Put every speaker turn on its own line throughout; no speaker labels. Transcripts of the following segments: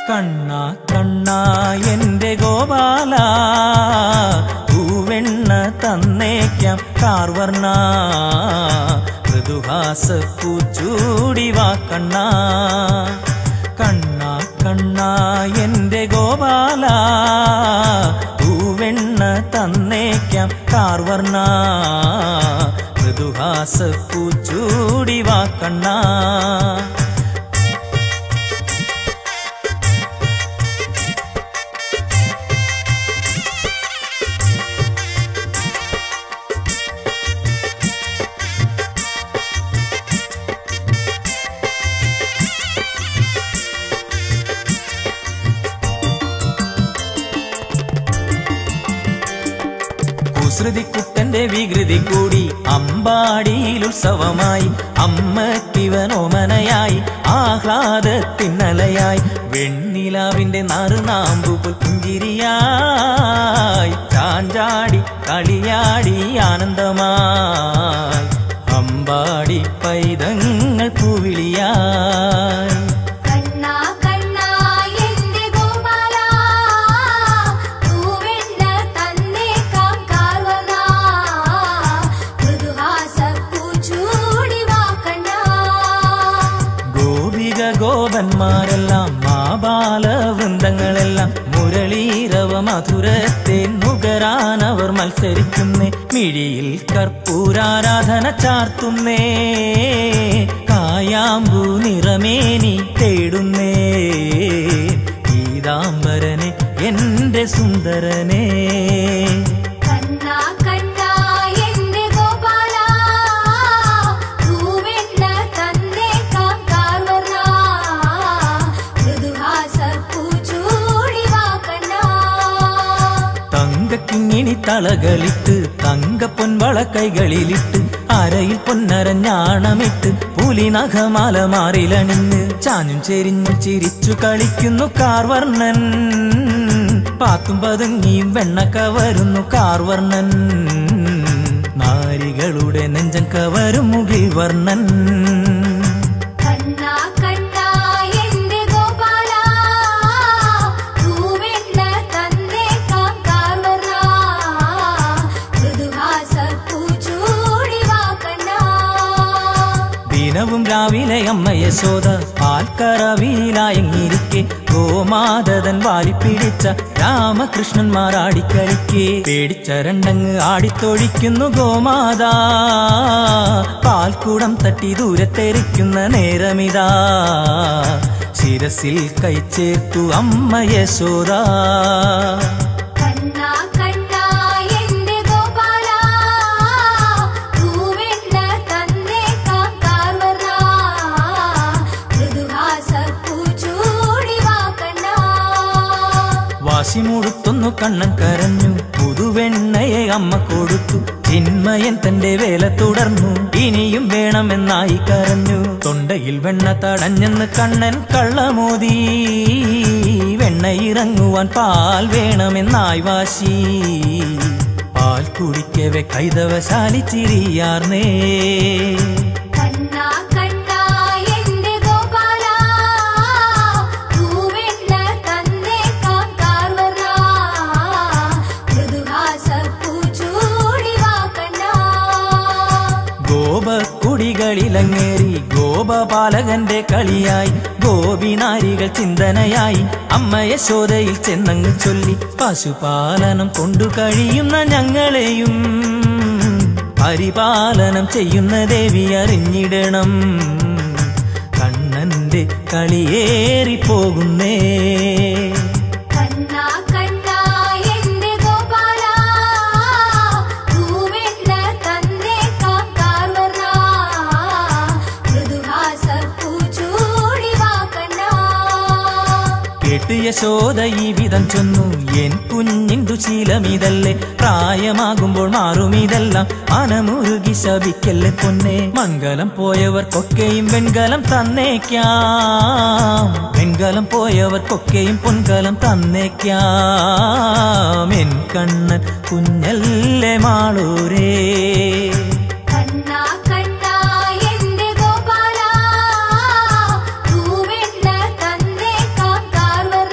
കണ്ണ കണ്ണ എന്റെ ഗോപാല പൂവെണ്ണ തന്നേക്കാം കാർവർണ മൃദുഹാസ പൂച്ചൂടി വാ കണ്ണ കണ്ണ കണ്ണ എന്റെ ഗോപാല പൂവെണ്ണ തന്നേക്കാം കാർവർണ മൃദുഹാസ പൂച്ചൂടി വാ കണ്ണ കുസൃതിക്കുട്ടന്റെ വികൃതി കൂടി അമ്പാടിയിൽ ഉത്സവമായി അമ്മക്കിവനോമനയായി ആഹ്ലാദത്തിന്നലയായി വെണ്ണിലാവിന്റെ നറുനാമ്പുകൾ പുഞ്ചിരിയായി ചാഞ്ചാടി കളിയാടി ആനന്ദമായി അമ്പാടി പൈതങ്ങൾ പൂവിളിയായി
കണ്ണാ കണ്ണാ എന്റെ ഗോപാല പൂവെണ്ണ തന്നേക്കാം കാർവന മൃദുഹാസ പൂച്ചൂടി വാ കണ്ണാ
ഗോപിക ഗോപന്മാരെല്ലാം മാബാല വൃന്ദങ്ങളെല്ലാം മുരളീരവ മധുരത്തെ നുകരാനവർ മത്സരിക്കുന്നേ മിഴിയിൽ കർപ്പൂരാരാധന ചാർത്തുന്നേ കായാമ്പൂ നിറമേനി തേടുന്നേ പീതാംബരനെ എന്റെ സുന്ദരനേ
കണ്ണാ കണ്ണാ എന്റെ ഗോപാല പൂവെണ്ണ തന്നേക്കാം കാർവന മൃദുഹാസ പൂച്ചൂടി വാ കണ്ണാ
തങ്കക്കിങ്ങിണി തളകളിട്ട് തങ്കപ്പൊൻവള കൈകളിലിട്ട് അരയിൽ പൊന്നരഞ്ഞാണമിട്ട് പുലിനഖമാല മാറിലണിഞ്ഞ് ചാഞ്ഞും ചെരിഞ്ഞും ചിരിച്ചു കളിക്കുന്നു കാർവർണ്ണൻ പാത്തും പതുങ്ങിയും വെണ്ണ കവരുന്നു കാർവർണ്ണൻ നാരികളുടെ നെഞ്ചം കവരും മുകിൽ വർണ്ണൻ
കണ്ണാ കണ്ണാ എന്റെ ഗോപാല പൂവെണ്ണ തന്നേക്കാം കാർവന മൃദുഹാസ പൂച്ചൂടി വാ കണ്ണാ
ദിനവും രാവിലെ അമ്മ യശോദ പാൽക്കറവിയിലായങ്ങിരിക്കെ ഗോമാതൻ വാരിപ്പിടിച്ച രാമകൃഷ്ണന്മാർ ആടിക്കളിക്കെ പേടിച്ച രണ്ടങ്ങ് ആടിത്തൊഴിക്കുന്നു ഗോമാതാ പാൽക്കുടം തട്ടി ദൂരത്തെറിക്കുന്ന നേരമിതാ ശിരസിൽ കൈച്ചേർത്തു അമ്മ യശോദ
കണ്ണാ കണ്ണാ എന്റെ ഗോപാല പൂവെണ്ണ തന്നേക്കാം കാർവന മൃദുഹാസ പൂച്ചൂടി വാ കണ്ണാ
വാശിമുടുത്തൊന്നു കണ്ണൻ കരഞ്ഞു പുതുവെണ്ണയെ അമ്മ കൊടുത്തു ചിന്മയൻ തന്റെ വേല തുടർന്നു ഇനിയും വേണമെന്നായി കരഞ്ഞു തൊണ്ടയിൽ വെണ്ണ തടഞ്ഞെന്ന് കണ്ണൻ കള്ളമോതി വെണ്ണ ഇറങ്ങുവാൻ പാൽ വേണമെന്നായി വാശി പാൽ കുടിക്കവെ കൈതവശാലി ചിരിയാർന്നേ
കണ്ണാ കണ്ണാ എന്റെ ഗോപാല പൂവെണ്ണ തന്നേക്കാം കാർവന മൃദുഹാസ പൂച്ചൂടി വാ കണ്ണാ
ഗോപക്കുടികളിലങ്ങേറി ഗോപപാലകന്റെ കളിയായി ഗോപിനാരികൾ ചിന്തനയായി അമ്മ യശോദയിൽ ചെന്നങ്ങ് ചൊല്ലി പശുപാലനം കൊണ്ടു കഴിയുന്ന ഞങ്ങളെയും പരിപാലനം ചെയ്യുന്ന ദേവി അറിഞ്ഞിടണം കണ്ണന്റെ കളിയേറി പോകുന്നേ
കണ്ണാ കണ്ണാ എന്റെ ഗോപാല പൂവെണ്ണ തന്നേക്കാം കാർവന മൃദുഹാസ പൂച്ചൂടി വാ കണ്ണാ
കേട്ട് യശോദ ഈ വിധം ചൊന്നു എൻ കുഞ്ഞിന്തു ശീലമിതല്ലേ പ്രായമാകുമ്പോൾ മാറും ഇതെല്ലാം മനമുരുകി ശപിക്കല്ലേ പൊന്നെ മംഗലം പോയവർക്കൊക്കെയും വെൺകലം തന്നേക്കാം വെൺകലം പോയവർക്കൊക്കെയും പൊൻകലം തന്നേക്കാം എൻ കണ്ണൻ കുഞ്ഞല്ലേ മാളൂരേ
കണ്ണാ കണ്ണാ എന്റെ ഗോപാല പൂവെണ്ണ തന്നേക്കാം കാർവന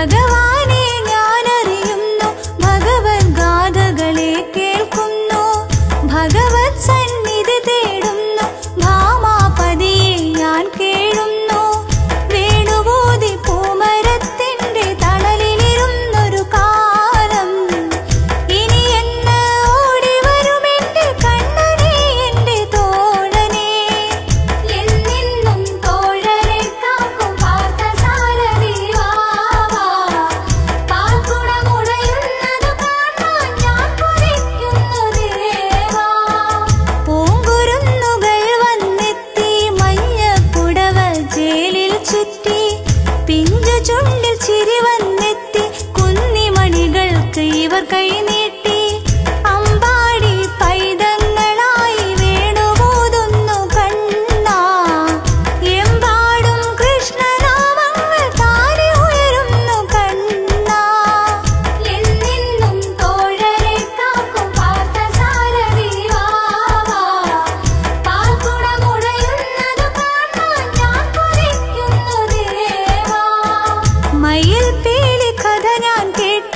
ഭഗവാനെ ഞാനറിയുന്നു ഭഗവത് ഗാഥകളെ കേൾക്കുന്നു ഭഗവത് സന്നിധി തേടുന്നു ഭാമാപതിയെ ഞാൻ കേഴുന്നു വേണുബോധി പൂമരത്തിന്റെ തണലിലിരുന്നൊരു കാലം ഇനി എന്ന് ഓടി വരും എന്റെ കണ്ണനെ എന്റെ തോഴനെ എന്നെന്നും തോഴരെ കാക്കും പാർത്ഥസാരഥിവാവാ പാൽക്കുടമുടയുന്നത് കാണാൻ ഞാൻ കൊതിക്കുന്നു ദേവാ പൂങ്കുരുന്നുകൾ വന്നെത്തി മഞ്ഞപ്പുടവ ജയിലിൽ ചുറ്റി പിഞ്ചു ചുണ്ടിൽ ചിരി വന്നെത്തി കുന്നിമണികൾക്ക് ഇവർ കൈനീട്ടി അമ്പാടി പൈതങ്ങളായി വേണുപോതുന്നു കണ്ണാ എമ്പാടും കൃഷ്ണനാമങ്ങൾ താനെ ഉയരുന്നു കണ്ണാ എന്നെന്നും തോഴരെ കാക്കും പാർത്ഥസാരഥിവാവാ പാൽക്കുടമുടയുന്നത് കാണാൻ ഞാൻ കൊതിക്കുന്നു ദേവാ മയിൽ പീലി കഥ ഞാൻ കേട്ടു